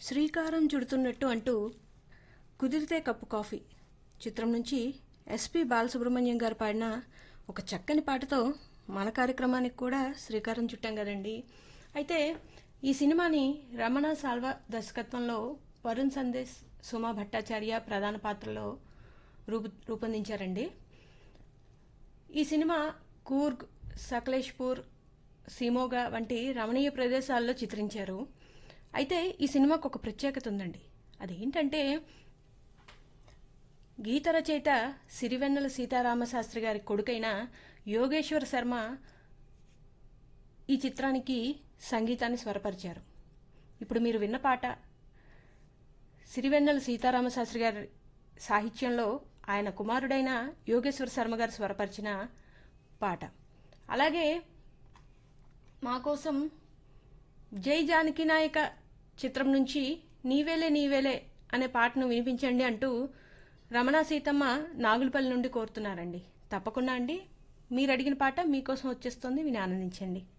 శ్రీకారం చుడుతున్నట్టు అంటూ కుదిరితే కప్పు కాఫీ చిత్రం నుంచి ఎస్పి బాలసుబ్రహ్మణ్యం గారు పాడిన ఒక చక్కని పాటతో మన కార్యక్రమానికి కూడా శ్రీకారం చుట్టాం కదండి అయితే ఈ సినిమాని రమణ సాల్వా దర్శకత్వంలో వరుణ్ సందేశ్ సుమా భట్టాచార్య ప్రధాన పాత్రలో రూపు రూపొందించారండి ఈ సినిమా కూర్గ్ సకలేష్పూర్ సీమోగా వంటి రమణీయ ప్రదేశాల్లో చిత్రించారు అయితే ఈ సినిమాకు ఒక ప్రత్యేకత ఉందండి అదేంటంటే గీత రచయిత సిరివెన్నెల సీతారామశాస్త్రి గారి కొడుకైన యోగేశ్వర్ శర్మ ఈ చిత్రానికి సంగీతాన్ని స్వరపరిచారు ఇప్పుడు మీరు విన్న పాట సిరివెన్నెల సీతారామశాస్త్రి గారి సాహిత్యంలో ఆయన కుమారుడైన యోగేశ్వర శర్మ గారు స్వరపరిచిన పాట అలాగే మా కోసం జై జానకి నాయక చిత్రం నుంచి నీవేలే నీవేలే అనే పాటను వినిపించండి అంటూ రమణ సీతమ్మ నాగులపల్లి నుండి కోరుతున్నారండి తప్పకుండా అండి మీరు అడిగిన పాట మీకోసం వచ్చేస్తుంది విని ఆనందించండి